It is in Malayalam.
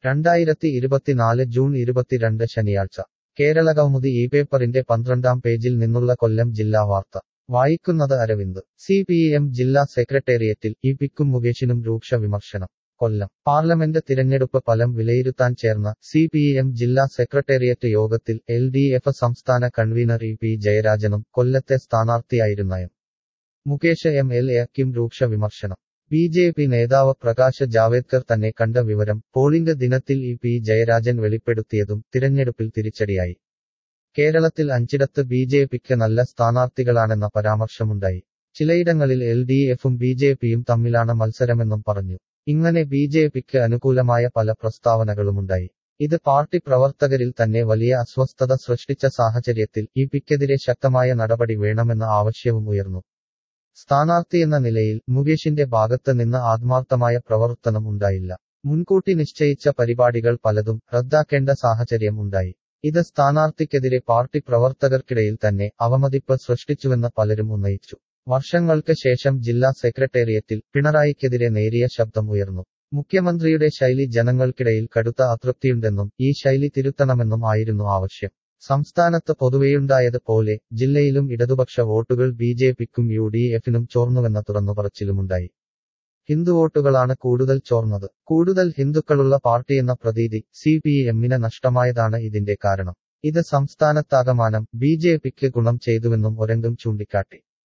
രണ്ടായിരത്തി ഇരുപത്തിനാല് ജൂൺ ഇരുപത്തിരണ്ട് ശനിയാഴ്ച കേരള കൗമുദി ഈ പേപ്പറിന്റെ പന്ത്രണ്ടാം പേജിൽ നിന്നുള്ള കൊല്ലം ജില്ലാ വാർത്ത വായിക്കുന്നത് അരവിന്ദ് സി പി എം ജില്ലാ സെക്രട്ടേറിയറ്റിൽ ഇ പിക്കും മുകേഷിനും രൂക്ഷ വിമർശനം കൊല്ലം പാർലമെന്റ് തിരഞ്ഞെടുപ്പ് ഫലം വിലയിരുത്താൻ ചേർന്ന സി പി എം ജില്ലാ സെക്രട്ടേറിയറ്റ് യോഗത്തിൽ എൽ ഡി എഫ് സംസ്ഥാന കൺവീനർ ഇ പി ജയരാജനും കൊല്ലത്തെ സ്ഥാനാർത്ഥിയായിരുന്ന എം മുകേഷ് എം എൽ എക്കും രൂക്ഷ വിമർശനം ബി ജെ പി നേതാവ് പ്രകാശ് ജാവേദ്കർ തന്നെ കണ്ട വിവരം പോളിംഗ് ദിനത്തിൽ ഇ പി ജയരാജൻ വെളിപ്പെടുത്തിയതും തിരഞ്ഞെടുപ്പിൽ തിരിച്ചടിയായി കേരളത്തിൽ അഞ്ചിടത്ത് ബി ജെ പിക്ക് നല്ല സ്ഥാനാർത്ഥികളാണെന്ന പരാമർശമുണ്ടായി ചിലയിടങ്ങളിൽ എൽ ഡി എഫും ബി ജെ പിയും തമ്മിലാണ് മത്സരമെന്നും പറഞ്ഞു ഇങ്ങനെ ബി ജെ പിക്ക് അനുകൂലമായ പല പ്രസ്താവനകളുമുണ്ടായി ഇത് പാർട്ടി പ്രവർത്തകരിൽ തന്നെ വലിയ അസ്വസ്ഥത സൃഷ്ടിച്ച സാഹചര്യത്തിൽ ഇ പിക്കെതിരെ ശക്തമായ നടപടി വേണമെന്ന ആവശ്യവും ഉയർന്നു സ്ഥാനാർത്ഥിയെന്ന നിലയിൽ മുകേഷിന്റെ ഭാഗത്ത് നിന്ന് ആത്മാർത്ഥമായ പ്രവർത്തനം ഉണ്ടായില്ല മുൻകൂട്ടി നിശ്ചയിച്ച പരിപാടികൾ പലതും റദ്ദാക്കേണ്ട സാഹചര്യം ഉണ്ടായി ഇത് സ്ഥാനാർത്ഥിക്കെതിരെ പാർട്ടി പ്രവർത്തകർക്കിടയിൽ തന്നെ അവമതിപ്പ് സൃഷ്ടിച്ചുവെന്ന് പലരും ഉന്നയിച്ചു വർഷങ്ങൾക്ക് ശേഷം ജില്ലാ സെക്രട്ടേറിയറ്റിൽ പിണറായിക്കെതിരെ നേരിയ ശബ്ദം ഉയർന്നു മുഖ്യമന്ത്രിയുടെ ശൈലി ജനങ്ങൾക്കിടയിൽ കടുത്ത അതൃപ്തിയുണ്ടെന്നും ഈ ശൈലി തിരുത്തണമെന്നും ആയിരുന്നു ആവശ്യം സംസ്ഥാനത്ത് പൊതുവെയുണ്ടായത് പോലെ ജില്ലയിലും ഇടതുപക്ഷ വോട്ടുകൾ ബി ജെ പിക്കും യു ഡി എഫിനും ചോർന്നുവെന്ന തുറന്നുപറച്ചിലുമുണ്ടായി ഹിന്ദു വോട്ടുകളാണ് കൂടുതൽ ചോർന്നത് കൂടുതൽ ഹിന്ദുക്കളുള്ള പാർട്ടിയെന്ന പ്രതീതി സി പി എമ്മിന് നഷ്ടമായതാണ് ഇതിന്റെ കാരണം ഇത് സംസ്ഥാനത്താകമാനം ബി ജെ പിക്ക് ഗുണം ചെയ്തുവെന്നും ഒരംഗം ചൂണ്ടിക്കാട്ടി